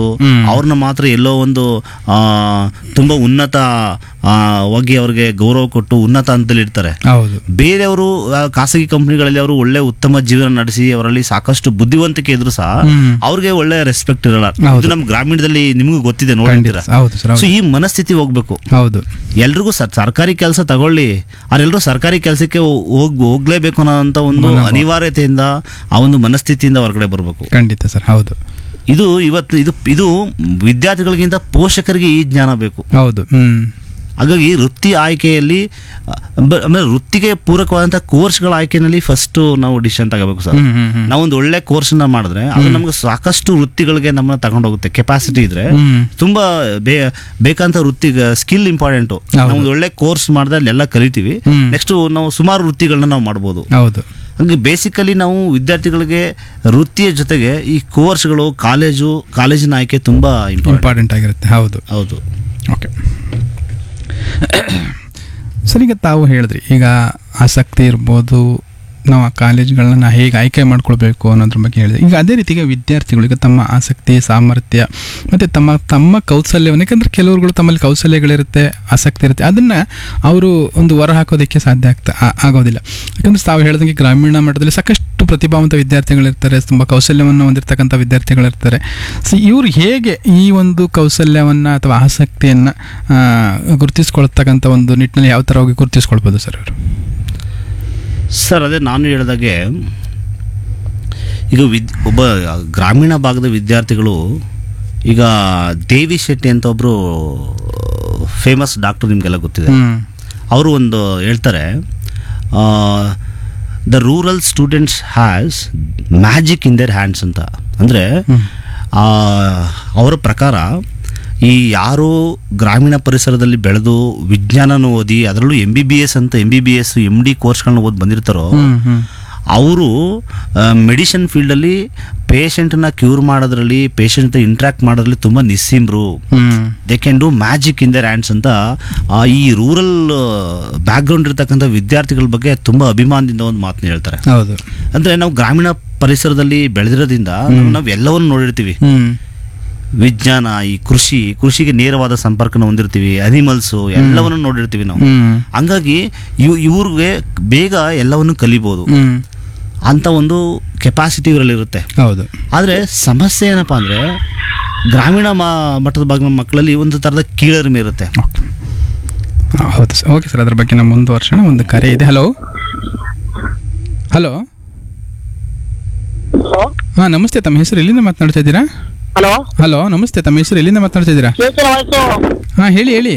ಹ್ಮ್. ಅವ್ರನ್ನ ಮಾತ್ರ ಎಲ್ಲೋ ಒಂದು ಆ, ತುಂಬಾ ಉನ್ನತ ಆ, ವಾಗಿ ಅವ್ರಿಗೆ ಗೌರವ ಕೊಟ್ಟು ಉನ್ನತ ಹಂತದಲ್ಲಿ ಇರ್ತಾರೆ ಹೌದು ಬೇರೆಯವರು ಆ, ಖಾಸಗಿ ಕಂಪನಿಗಳಲ್ಲಿ ಅವರು ಒಳ್ಳೆ ಉತ್ತಮ ಜೀವನ ನಡೆಸಿ ಅವರಲ್ಲಿ ಸಾಕಷ್ಟು ಬುದ್ಧಿವಂತಿಕೆ ಇದ್ರು ಸಹ ಹ್ಮ್. ಅವ್ರಿಗೆ ಒಳ್ಳೆ ರೆಸ್ಪೆಕ್ಟ್ ಇರಲ್ಲ ಹೌದು. ಇದು ನಮ್ಮ ಗ್ರಾಮೀಣದಲ್ಲಿ ನಿಮಗೂ ಗೊತ್ತಿದೆ ಖಂಡಿತ ನೋಡಿದ್ದೀರಾ ಹೌದು ಸರ್ ಸೊ ಹೌದು ಈ ಮನಸ್ಥಿತಿ ಹೋಗ್ಬೇಕು ಹೌದು ಎಲ್ರಿಗೂ ಸರ್ ಸರ್ಕಾರಿ ಕೆಲಸ ತಗೊಳ್ಳಿ ಅವ್ರೆಲ್ಲರೂ ಸರ್ಕಾರಿ ಕೆಲಸಕ್ಕೆ ಹೋಗ್ ಹೋಗ್ಲೇಬೇಕು ಅನ್ನೋಂಥ ಒಂದು ಮನೋಭಾವ. ಅನಿವಾರ್ಯತೆಯಿಂದ ಆ ಒಂದು ಮನಸ್ಥಿತಿಯಿಂದ ಹೊರಗಡೆ ಬರಬೇಕು ಖಂಡಿತ ಸರ್ ಹೌದು ಇದು ಇವತ್ತು ಇದು ಇದು ವಿದ್ಯಾರ್ಥಿಗಳಿಗಿಂತ ಪೋಷಕರಿಗೆ ಈ ಜ್ಞಾನ ಬೇಕು ಹೌದು ಹ್ಮ್ ಹಾಗಾಗಿ ವೃತ್ತಿ ಆಯ್ಕೆಯಲ್ಲಿ ಆ, ಬ- ಆಮೇಲೆ ವೃತ್ತಿಗೆ ಪೂರಕವಾದಂಥ ಕೋರ್ಸ್ಗಳ ಆಯ್ಕೆಯಲ್ಲಿ ಫಸ್ಟ್ ನಾವು ಡಿಸಿಷನ್ ತಗೋಬೇಕು ಸರ್ ಹ್ಮ್ ಹ್ಮ್ ಹ್ಮ್ ನಾವೊಂದು ಒಳ್ಳೆ ಕೋರ್ಸ್ನ ಮಾಡಿದ್ರೆ ಅದು ನಮ್ಗೆ ಸಾಕಷ್ಟು ವೃತ್ತಿಗಳಿಗೆ ನಮ್ಮನ್ನ ತಗೊಂಡೋಗುತ್ತೆ ಕೆಪಾಸಿಟಿ ಇದ್ರೆ ಹ್ಮ್ ತುಂಬಾ ಬೇ ಬೇಕಂತ ವೃತ್ತಿ ಸ್ಕಿಲ್ ಇಂಪಾರ್ಟೆಂಟು ಹೌದು. ನಾವು ಒಂದು ಒಳ್ಳೆ ಕೋರ್ಸ್ ಮಾಡಿದ್ರೆ ಅಲ್ಲೆಲ್ಲ ಕಲಿತೀವಿ ಹ್ಮ್. ನೆಕ್ಸ್ಟ್ ನಾವು ಸುಮಾರು ವೃತ್ತಿಗಳನ್ನ ನಾವು ಮಾಡ್ಬೋದು ಹೌದು ಹಂಗೆ ಬೇಸಿಕಲಿ ನಾವು ವಿದ್ಯಾರ್ಥಿಗಳಿಗೆ ವೃತ್ತಿಯ ಜೊತೆಗೆ ಈ ಕೋರ್ಸ್ಗಳು ಕಾಲೇಜು ಕಾಲೇಜಿನ ಆಯ್ಕೆ ತುಂಬಾ ಇಂಪಾರ್ಟೆಂಟ್ ಇಂಪಾರ್ಟೆಂಟ್ ಆಗಿರುತ್ತೆ ಹೌದು ಹೌದು ಓಕೆ ಸರ್ ಈಗ ತಾವು ಹೇಳಿದ್ರಿ ಈಗ ಆಸಕ್ತಿ ಇರ್ಬೋದು ನಾವು ಆ ಕಾಲೇಜ್ಗಳನ್ನ ಹೇಗೆ ಆಯ್ಕೆ ಮಾಡ್ಕೊಳ್ಬೇಕು ಅನ್ನೋದ್ರ ಬಗ್ಗೆ ಹೇಳಿದೆ ಈಗ ಅದೇ ರೀತಿಗೆ ವಿದ್ಯಾರ್ಥಿಗಳು ಈಗ ತಮ್ಮ ಆಸಕ್ತಿ ಸಾಮರ್ಥ್ಯ ಮತ್ತು ತಮ್ಮ ತಮ್ಮ ಕೌಶಲ್ಯವನ್ನು ಯಾಕಂದರೆ ಕೆಲವ್ರುಗಳು ತಮ್ಮಲ್ಲಿ ಕೌಶಲ್ಯಗಳಿರುತ್ತೆ ಆಸಕ್ತಿ ಇರುತ್ತೆ ಅದನ್ನು ಅವರು ಒಂದು ಹೊರ ಹಾಕೋದಕ್ಕೆ ಸಾಧ್ಯ ಆಗ್ತಾ ಆ- ಆಗೋದಿಲ್ಲ ಯಾಕಂದರೆ ತಾವು ಹೇಳ್ದಂಗೆ ಗ್ರಾಮೀಣ ಮಟ್ಟದಲ್ಲಿ ಸಾಕಷ್ಟು ಪ್ರತಿಭಾವಂತ ವಿದ್ಯಾರ್ಥಿಗಳಿರ್ತಾರೆ ತುಂಬ ಕೌಶಲ್ಯವನ್ನು ಹೊಂದಿರತಕ್ಕಂಥ ವಿದ್ಯಾರ್ಥಿಗಳಿರ್ತಾರೆ ಸೊ ಇವರು ಹೇಗೆ ಈ ಒಂದು ಕೌಶಲ್ಯವನ್ನು ಅಥವಾ ಆಸಕ್ತಿಯನ್ನು ಗುರುತಿಸ್ಕೊಳ್ತಕ್ಕಂಥ ಒಂದು ನಿಟ್ಟಿನಲ್ಲಿ ಯಾವ ಥರ ಹೋಗಿ ಗುರುತಿಸ್ಕೊಳ್ಬೋದು ಸರ್ ಇವರು ಸರ್ ಅದೇ ನಾನು ಹೇಳಿದಾಗೆ ಈಗ ವಿದ್ ಒಬ್ಬ ಗ್ರಾಮೀಣ ಭಾಗದ ವಿದ್ಯಾರ್ಥಿಗಳು ಈಗ ದೇವಿ ಶೆಟ್ಟಿ ಅಂತ ಒಬ್ಬರು ಫೇಮಸ್ ಡಾಕ್ಟರ್ ನಿಮಗೆಲ್ಲ ಗೊತ್ತಿದೆ ಹ್ಮ್ ಅವರು ಒಂದು ಹೇಳ್ತಾರೆ the rural students has magic in their hands ಅಂತ ಅಂದರೆ ಹ್ಮ್. ಅವರ ಪ್ರಕಾರ ಈ ಯಾರು ಗ್ರಾಮೀಣ ಪರಿಸರದಲ್ಲಿ ಬೆಳೆದು ವಿಜ್ಞಾನನ ಓದಿ ಅದರಲ್ಲೂ ಎಂ ಬಿ ಬಿ ಎಸ್ ಅಂತ M B B S M D ಕೋರ್ಸ್ಗಳನ್ನ ಓದಿ ಬಂದಿರ್ತಾರೋ ಹ್ಮ್ ಹ್ಮ್ ಅವರು ಮೆಡಿಸಿನ್ ಫೀಲ್ಡಲ್ಲಿ ಪೇಷಂಟ್ನ ಕ್ಯೂರ್ ಮಾಡೋದ್ರಲ್ಲಿ ಪೇಷಂಟ್ ಇಂಟ್ರ್ಯಾಕ್ಟ್ ಮಾಡೋದ್ರಲ್ಲಿ ತುಂಬ ನಿಸ್ಸಿಮ್ರು ಹ್ಮ್ they can do magic in their hands ಅಂತ ಆ, ಈ ರೂರಲ್ ಬ್ಯಾಕ್ಗ್ರೌಂಡ್ ಇರ್ತಕ್ಕಂಥ ವಿದ್ಯಾರ್ಥಿಗಳ ಬಗ್ಗೆ ತುಂಬ ಅಭಿಮಾನದಿಂದ ಒಂದು ಮಾತನ್ನ ಹೇಳ್ತಾರೆ ಹೌದು ಅಂದರೆ ನಾವು ಗ್ರಾಮೀಣ ಪರಿಸರದಲ್ಲಿ ಬೆಳೆದಿರೋದ್ರಿಂದ ನಾವು ಎಲ್ಲವನ್ನು ನೋಡಿರ್ತೀವಿ ಹ್ಮ್ ವಿಜ್ಞಾನ ಈ ಕೃಷಿ ಕೃಷಿಗೆ ನೇರವಾದ ಸಂಪರ್ಕನ ಹೊಂದಿರ್ತೀವಿ ಅನಿಮಲ್ಸು ಎಲ್ಲವನ್ನು ನೋಡಿರ್ತೀವಿ ನಾವು ಹ್ಮ್ ಹಂಗಾಗಿ ಇವ್ ಇವ್ರಿಗೆ ಬೇಗ ಎಲ್ಲವನ್ನು ಕಲಿಬೋದು ಹ್ಮ್ ಅಂತ ಒಂದು ಕೆಪಾಸಿಟಿ ಇವರಲ್ಲಿರುತ್ತೆ ಹೌದು ಆದರೆ ಸಮಸ್ಯೆ ಏನಪ್ಪ ಅಂದರೆ ಗ್ರಾಮೀಣ ಮಾ ಮಟ್ಟದ ಭಾಗದ ಮಕ್ಕಳಲ್ಲಿ ಒಂದು ಥರದ ಕೀಳರಿಮೆ ಇರುತ್ತೆ ಓಕೆ ಹೌದು ಸರ್ ಓಕೆ ಸರ್ ಅದ್ರ ಬಗ್ಗೆ ನಮ್ಮ ಮುಂದುವರ್ಸೋಣ ಒಂದು ಕರೆ ಇದೆ ಹಲೋ ಹಲೋ ಹಲೋ ಹಾಂ ನಮಸ್ತೆ ತಮ್ಮ ಹೆಸರು ಎಲ್ಲಿಂದ ಮಾತನಾಡ್ತಾ ಇದ್ದೀರಾ ಹಲೋ ಹಲೋ ನಮಸ್ತೆ ತಮ್ಮ ಹೆಸರು ಎಲ್ಲಿಂದ ಮಾತನಾಡ್ತಾ ಇದ್ದೀರಾ ಕೇಳ್ತಿಲ್ಲ ವಾಯ್ಸು ಹಾಂ ಹೇಳಿ ಹೇಳಿ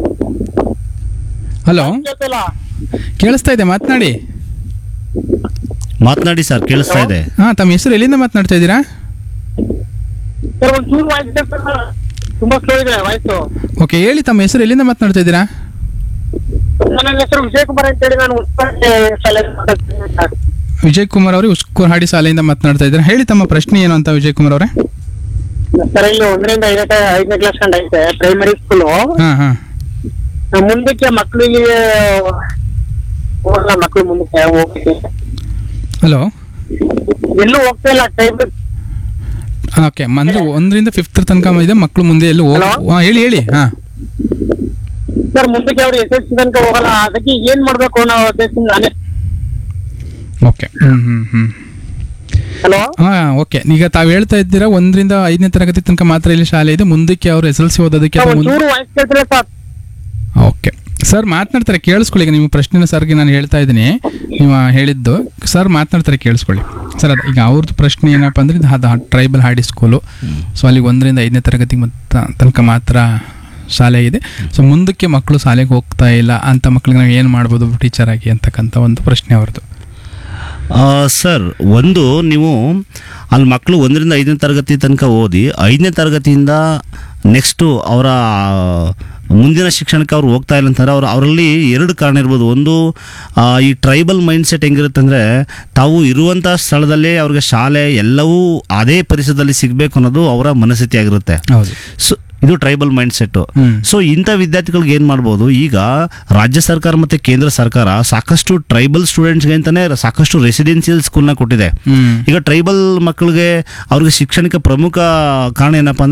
ಹಲೋ ಕೇಳ್ತಿಲ್ಲ ಕೇಳಿಸ್ತಾ ಇದೆ ಮಾತನಾಡಿ ಮಾತನಾಡಿ ಸರ್ ಕೇಳಿಸ್ತಾ ಇದೆ ಹಾಂ ತಮ್ಮ ಹೆಸರು ಎಲ್ಲಿಂದ ಮಾತನಾಡ್ತಾ ಇದ್ದೀರಾ ಸರ್ ಒಂದು ಚೂರು ವಾಯ್ಸ್ ಕೇಳ್ತಿಲ್ಲ ತುಂಬಾ ಸ್ಲೋ ಇದೆ ವಾಯ್ಸು ಓಕೆ ಹೇಳಿ ತಮ್ಮ ಹೆಸರು ಎಲ್ಲಿಂದ ಮಾತನಾಡ್ತಾ ಇದ್ದೀರಾ ನನ್ನ ಹೆಸರು ವಿಜಯ್ ಕುಮಾರ್ ಅಂತ ಹೇಳಿ ನಾನು ಉತ್ಪನ್ನ ಶಾಲೆ ಮಾತಾಡ್ತೀನಿ ಸರ್. ವಿಜಯ್ ಕುಮಾರ್ ಅವರು ಉಸ್ಕೂರ್ ಹಾಡಿ ಶಾಲೆಯಿಂದ ಮಾತನಾಡ್ತಾ ಇದ್ದೀರಾ ಹೇಳಿ ತಮ್ಮ ಪ್ರಶ್ನೆ ಏನು ಅಂತ ವಿಜಯ್ ಕುಮಾರ್ ಅವರೇ ಸರ್ ಇಲ್ಲಿ ಒಂದರಿಂದ ಐದನೇ ಐದನೇ ಕ್ಲಾಸ್ ಕಂಡ ಐತೆ ಪ್ರೈಮರಿ ಸ್ಕೂಲು ಹಾಂ ಹಾಂ ಮುಂದಕ್ಕೆ ಮಕ್ಕಳಿಗೆ ಹೋಗಲ್ಲ ಮಕ್ಕಳು ಮುಂದಕ್ಕೆ ಹೋಗ್ಬೇಕು ಹಲೋ ಎಲ್ಲೂ ಹೋಗ್ತಾ ಇಲ್ಲ ಟೈಮ್ ಓಕೆ ಮಂದು ಒಂದರಿಂದ ಫಿಫ್ತ್ ತನಕ ಇದೆ ಮಕ್ಕಳು ಮುಂದೆ ಎಲ್ಲೂ ಹೋಗ್ Hello? ಹಾಂ ಹೇಳಿ ಹೇಳಿ ಹಾಂ ಸರ್ ಮುಂದಕ್ಕೆ ಅವ್ರು ಎಸ್ ಎಸ್ ಸಿ ತನಕ ಹೋಗಲ್ಲ ಅದಕ್ಕೆ ಏನ್ ಮಾಡ್ಬೇಕು ಅನ್ನೋ ಉದ್ದೇಶದಿಂದ ನಾನೇ ಓಕೆ ಹ್ಞೂ ಹ್ಞೂ ಹ್ಞೂ ಹಲೋ ಹಾಂ ಓಕೆ ಈಗ ತಾವು ಹೇಳ್ತಾ ಇದ್ದೀರಾ ಒಂದರಿಂದ ಐದನೇ ತರಗತಿ ತನಕ ಮಾತ್ರ ಇಲ್ಲಿ ಶಾಲೆ ಇದೆ ಮುಂದಕ್ಕೆ ಅವರು ಎಸ್ ಎಲ್ ಸಿ ಓದೋದಕ್ಕೆ ಅಥವಾ ಮುಂದೆ ಒಂಚೂರು ವಾಯ್ಸ್ ಕೇಳ್ತಿಲ್ಲ ಸರ್ ಓಕೆ ಸರ್ ಮಾತನಾಡ್ತಾರೆ ಕೇಳಿಸ್ಕೊಳ್ಳಿ ಈಗ ನಿಮ್ಮ ಪ್ರಶ್ನೆನ ಸರ್ಗೆ ನಾನು ಹೇಳ್ತಾ ಇದ್ದೀನಿ ನೀವು ಹೇಳಿದ್ದು ಸರ್ ಮಾತನಾಡ್ತಾರೆ ಕೇಳಿಸ್ಕೊಳ್ಳಿ ಸರ್ ಅದು ಈಗ ಅವ್ರದ್ದು ಪ್ರಶ್ನೆ ಏನಪ್ಪ ಅಂದರೆ ಇದು ಅದು ಟ್ರೈಬಲ್ ಹಾಡಿ ಸ್ಕೂಲು ಸೊ ಅಲ್ಲಿಗೆ ಒಂದರಿಂದ ಐದನೇ ತರಗತಿ ಮತ್ತ ತನಕ ಮಾತ್ರ ಶಾಲೆ ಇದೆ ಸೊ ಮುಂದಕ್ಕೆ ಮಕ್ಕಳು ಶಾಲೆಗೆ ಹೋಗ್ತಾ ಇಲ್ಲ ಅಂತ ಮಕ್ಕಳಿಗೆ ನಾವು ಏನು ಮಾಡ್ಬೋದು ಟೀಚರ್ ಆಗಿ ಅಂತಕ್ಕಂಥ ಒಂದು ಪ್ರಶ್ನೆ ಅವ್ರದ್ದು ಆ, ಸರ್ ಒಂದು ನೀವು ಅಲ್ಲಿ ಮಕ್ಕಳು ಒಂದರಿಂದ ಐದನೇ ತರಗತಿ ತನಕ ಓದಿ ಐದನೇ ತರಗತಿಯಿಂದ ನೆಕ್ಸ್ಟು ಅವರ ಮುಂದಿನ ಶಿಕ್ಷಣಕ್ಕೆ ಅವ್ರು ಹೋಗ್ತಾ ಇಲ್ಲ ಅಂತಂದ್ರೆ ಅವ್ರು ಅವರಲ್ಲಿ ಎರಡು ಕಾರಣ ಇರ್ಬೋದು ಒಂದು ಆ, ಈ ಟ್ರೈಬಲ್ ಮೈಂಡ್ಸೆಟ್ ಹೆಂಗಿರುತ್ತೆ ಅಂದರೆ ತಾವು ಇರುವಂಥ ಸ್ಥಳದಲ್ಲೇ ಅವ್ರಿಗೆ ಶಾಲೆ ಎಲ್ಲವೂ ಅದೇ ಪರಿಸರದಲ್ಲಿ ಸಿಗಬೇಕು ಅನ್ನೋದು ಅವರ ಮನಸ್ಥಿತಿ ಆಗಿರುತ್ತೆ ಹೌದು ಸೊ ಇದು ಟ್ರೈಬಲ್ ಮೈಂಡ್ ಸೆಟ್ಟು ಹ್ಮ್. ಸೊ ಇಂಥ ವಿದ್ಯಾರ್ಥಿಗಳಿಗೆ ಏನು ಮಾಡ್ಬೋದು ಈಗ ರಾಜ್ಯ ಸರ್ಕಾರ ಮತ್ತು ಕೇಂದ್ರ ಸರ್ಕಾರ ಸಾಕಷ್ಟು ಟ್ರೈಬಲ್ ಸ್ಟೂಡೆಂಟ್ಸ್ಗೆ ಅಂತಾನೆ ಸಾಕಷ್ಟು ರೆಸಿಡೆನ್ಸಿಯಲ್ ಸ್ಕೂಲ್ನ ಕೊಟ್ಟಿದೆ ಹ್ಮ್ ಈಗ ಟ್ರೈಬಲ್ ಮಕ್ಕಳಿಗೆ ಅವ್ರಿಗೆ ಶಿಕ್ಷಣಕ್ಕೆ ಪ್ರಮುಖ ಕಾರಣ ಏನಪ್ಪ ಅಂದ್ರೆ